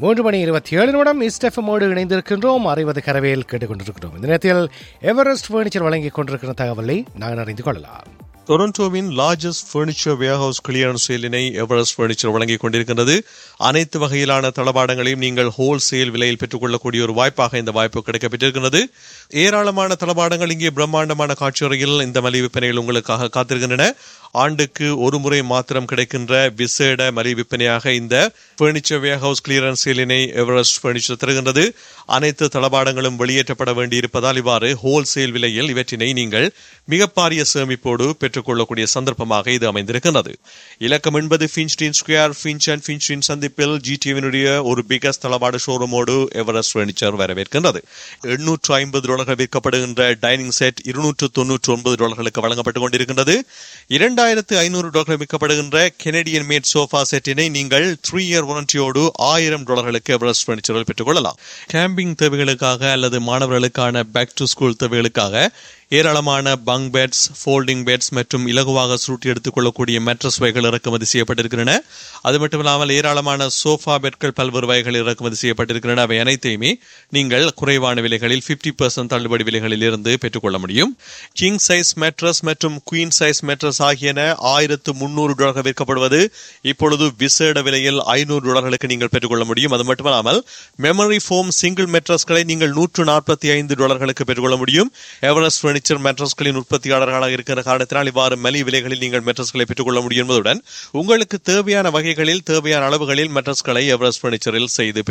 மூன்று மணி இருபத்தி ஏழு நிமிடம் இஸ்டெஃபமோடு இணைந்திருக்கின்றோம் அறிவது கரவேல் கேட்டுக்கொண்டிருக்கிறோம் இந்த நேரத்தில் எவரெஸ்ட் பர்னிச்சர் வழங்கிக் கொண்டிருக்கிற தகவலை நாங்கள் அறிந்து கொள்ளலாம் டொரண்டோவின் லார்ஜஸ்ட் ஃபர்னிச்சர் வேர்ஹவுஸ் கிளியரன்ஸ் சேலினை எவரெஸ்ட் ஃபர்னிச்சர் வழங்கிக் கொண்டிருக்கின்றது அனைத்து வகையிலான தளபாடங்களையும் நீங்கள் ஹோல்சேல் விலையில் பெற்றுக்கொள்ளக்கூடிய ஒரு வாய்ப்பாக இந்த வாய்ப்பு கிடைக்கப்பட்டிருக்கிறது ஏராளமான தளபாடங்கள் இங்கே பிரம்மாண்டமான காட்சியறையில் இந்த மலிவு விற்பனைகள் உங்களுக்காக காத்திருக்கின்றன ஆண்டுக்கு ஒரு முறை மாத்திரம் கிடைக்கின்ற விசேட மலிவு விற்பனையாக இந்த பர்னிச்சர் வேர்ஹவுஸ் கிளியரன்ஸ் சேலினை எவரெஸ்ட் பர்னிச்சர் தருகின்றது அனைத்து தளபாடங்களும் வெளியேற்றப்பட வேண்டியிருப்பதால் இவ்வாறு ஹோல்சேல் விலையில் இவற்றினை நீங்கள் மிக பாரிய சேமிப்போடு பெற்றுக்கொள்ளக்கூடிய சந்தர்ப்பமாக இது அமைந்திருக்கின்றது இலக்கம் என்பது ஃபின்ஸ்டீன் ஸ்கொயர் ஃபின்ச் அண்ட் ஃபின்ஸ்டீன் சந்திப்பில் ஜிடிவினுடைய ஒரு பிகஸ்ட் தளபாட ஷோரூமோடு எவரெஸ்ட் பர்னிச்சர் வரவேற்கின்றது எண்ணூற்று ஐம்பது டாலர்கள் விற்கப்படுகின்ற டைனிங் செட் இருநூற்று தொன்னூற்று ஒன்பது டாலர்களுக்கு வழங்கப்பட்டுக் கொண்டிருக்கின்றது இரண்டாயிரத்து ஐநூறு டாலர்கள் விற்கப்படுகின்ற கெனடியன் மேட் சோஃபா செட்டினை நீங்கள் த்ரீ இயர் வாரண்டியோடு ஆயிரம் டாலர்களுக்கு எவரெஸ்ட் பர்னிச்சரில் பெற்றுக்கொள்ளலாம் கேம்பிங் தேவைகளுக்காக அல்லது மாணவர்களுக்கான பேக் டு ஸ்கூல் தேவைகளுக்காக ஏராளமான பங்க் பெட்ஸ் ஃபோல்டிங் பெட்ஸ் மற்றும் இலகுவாக சுருட்டி எடுத்துக் கொள்ளக்கூடிய மேட்ரஸ் வகைகள் இறக்குமதி செய்யப்பட்டிருக்கின்றன அது மட்டும் இல்லாமல் ஏராளமான சோஃபா பெட்கள் பல்வேறு வகைகள் இறக்குமதி செய்யப்பட்டிருக்கின்றன அவை அனைத்தையுமே நீங்கள் குறைவான விலைகளில் பிப்டி பர்சன்ட் தள்ளுபடி விலைகளில் இருந்து பெற்றுக்கொள்ள முடியும் கிங் சைஸ் மேட்ரஸ் மற்றும் குயின் சைஸ் மேட்ரஸ் ஆகியன ஆயிரத்து முன்னூறு டாலர்கள் விற்கப்படுவது இப்பொழுது விசேட விலையில் ஐநூறு டாலர்களுக்கு நீங்கள் பெற்றுக்கொள்ள முடியும் அது மட்டுமல்லாமல் மெமரி ஃபோம் சிங்கிள் மெட்ரஸ்களை நீங்கள் நூற்று நாற்பத்தி ஐந்து டாலர்களுக்கு பெற்றுக்கொள்ள முடியும் எவரெஸ்ட் பர்னிச்சர் மெட்ரஸ்களின் உற்பத்தியாளர்களாக இருக்கிற காரணத்தினால் இவ்வாறு மலி விலைகளில் நீங்கள் மெட்ரஸ்களை பெற்றுக்கொள்ள முடியும் என்பதுடன் உங்களுக்கு தேவையான வகைகளில் தேவையான அளவுகளில் மெட்ரஸ்களை எவரெஸ்ட் பர்னிச்சரில் செய்து